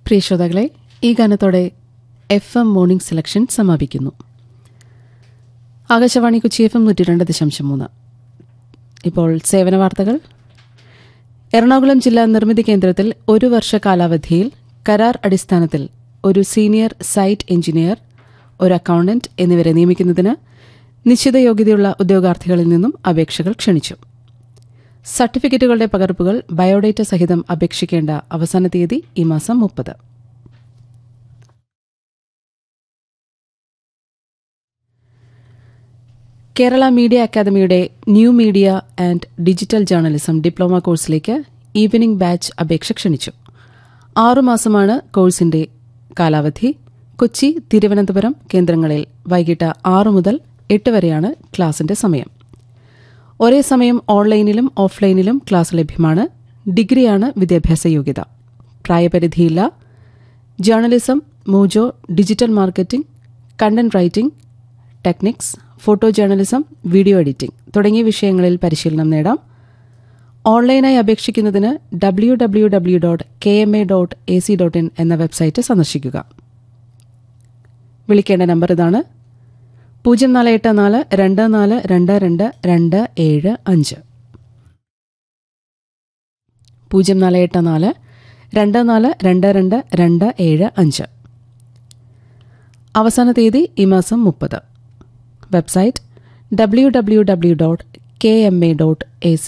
പ്രിയ ശ്രോതാക്കളെ ഈ ഗാനത്തോടെ എഫ് എം മോർണിംഗ് സെലക്ഷൻ സമാപിക്കുന്നു ആകാശവാണി കൊച്ചി എഫ് എം നൂറ്റി രണ്ട് ദശാംശം മൂന്ന് ഇപ്പോൾ സേവന വാർത്തകൾ എറണാകുളം ജില്ലാ നിർമ്മിതി കേന്ദ്രത്തിൽ ഒരു വർഷ കാലാവധിയിൽ കരാർ അടിസ്ഥാനത്തിൽ ഒരു സീനിയർ സൈറ്റ് എഞ്ചിനീയർ ഒരു അക്കൌണ്ടന്റ് എന്നിവരെ നിയമിക്കുന്നതിന് നിശ്ചിത യോഗ്യതയുള്ള ഉദ്യോഗാർത്ഥികളിൽ നിന്നും അപേക്ഷകൾ ക്ഷണിച്ചു സർട്ടിഫിക്കറ്റുകളുടെ പകർപ്പുകൾ ബയോഡേറ്റ സഹിതം അപേക്ഷിക്കേണ്ട അവസാന തീയതി ഈ മാസം മുപ്പത് കേരള മീഡിയ അക്കാദമിയുടെ new media and digital journalism diploma കോഴ്സിലേക്ക് ഈവനിംഗ് ബാച്ച് അപേക്ഷ ക്ഷണിച്ചു ആറുമാസമാണ് കോഴ്സിന്റെ കാലാവധി കൊച്ചി തിരുവനന്തപുരം കേന്ദ്രങ്ങളിൽ വൈകിട്ട് ആറു മുതൽ എട്ട് വരെയാണ് ക്ലാസിന്റെ സമയം ഒരേ സമയം ഓൺലൈനിലും ഓഫ്ലൈനിലും ക്ലാസ് ലഭ്യമാണ് ഡിഗ്രിയാണ് വിദ്യാഭ്യാസ യോഗ്യത പ്രായപരിധിയില്ല journalism mojo digital marketing content writing techniques photo journalism video editing തുടങ്ങിയ വിഷയങ്ങളിൽ പരിശീലനം നേടാം ഓൺലൈനായി അപേക്ഷിക്കുന്നതിന് W W W dot K M A dot A C dot in എന്ന വെബ്സൈറ്റ് സന്ദർശിക്കുക വിളിക്കേണ്ട നമ്പർ ഇതാണ് പൂജ്യം നാല് എട്ട് നാല് രണ്ട് നാല് രണ്ട് രണ്ട് രണ്ട് ഏഴ് അഞ്ച് പൂജ്യം നാല് എട്ട് നാല് രണ്ട് നാല് രണ്ട് രണ്ട് രണ്ട് ഏഴ് അഞ്ച് അവസാന തീയതി ഈ മാസം മുപ്പത് website W W W dot K M A dot A